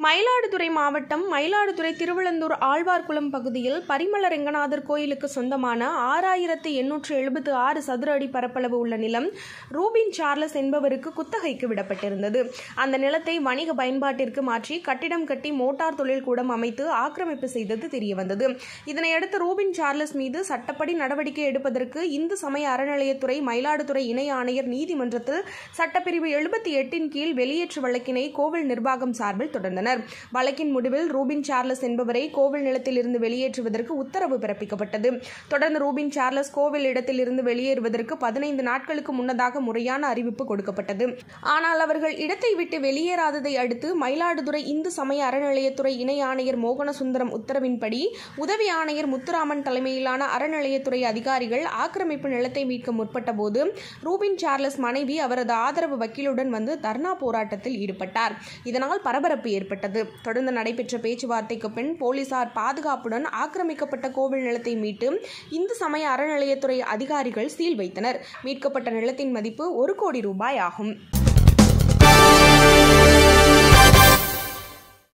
மயிலாடுதுறை மாவட்டம் மயிலாடுதுறை திருவிழந்தூர் ஆழ்வார்குளம் பகுதியில் பரிமள ரெங்கநாதர் கோயிலுக்கு சொந்தமான ஆறாயிரத்து எண்ணூற்று எழுபத்து ஆறு சதுர அடி பரப்பளவு உள்ள நிலம் ரூபின் சார்லஸ் என்பவருக்கு குத்தகைக்கு விடப்பட்டிருந்தது அந்த நிலத்தை வணிக பயன்பாட்டிற்கு மாற்றி கட்டிடம் கட்டி மோட்டார் தொழில் கூடம் அமைத்து ஆக்கிரமிப்பு செய்தது தெரியவந்தது இதனையடுத்து ரூபின் சார்லஸ் மீது சட்டப்படி நடவடிக்கை எடுப்பதற்கு இந்து சமய அறநிலையத்துறை மயிலாடுதுறை இணை ஆணையர் நீதிமன்றத்தில் சட்டப்பிரிவு எழுபத்தி எட்டின் கீழ் வெளியேற்று வழக்கினை கோவில் நிர்வாகம் சார்பில் தொடர்ந்தனர் வழக்கின் முடிவில் ரூபின் சார்லஸ் என்பவரை கோவில் நிலத்தில் இருந்து வெளியேற்றுவதற்கு உத்தரவு பிறப்பிக்கப்பட்டது தொடர்ந்து ரூபின் சார்லஸ் கோவில் இடத்தில் இருந்து வெளியேறுவதற்கு பதினைந்து நாட்களுக்கு முன்னதாக முறையான அறிவிப்பு கொடுக்கப்பட்டது ஆனால் அவர்கள் இடத்தை விட்டு வெளியேறாததை அடுத்து மயிலாடுதுறை இந்து சமய அறநிலையத்துறை இணை ஆணையர் மோகனசுந்தரம் உத்தரவின்படி உதவி ஆணையர் முத்துராமன் தலைமையிலான அறநிலையத்துறை அதிகாரிகள் ஆக்கிரமிப்பு நிலத்தை மீட்க முற்பட்ட போது ரூபின் சார்லஸ் மனைவி அவரது ஆதரவு வக்கீலுடன் வந்து தர்ணா போராட்டத்தில் ஈடுபட்டார் இதனால் பரபரப்பு ஏற்பட்டது தொடர்ந்து நடைபெற்ற பேச்சுவார்த்தைக்கு பின் போலீசார் பாதுகாப்புடன் ஆக்கிரமிக்கப்பட்ட கோவில் நிலத்தை மீட்டு இந்து சமய அறநிலையத்துறை அதிகாரிகள் சீல் வைத்தனர் மீட்கப்பட்ட நிலத்தின் மதிப்பு ஒரு கோடி ரூபாய் ஆகும்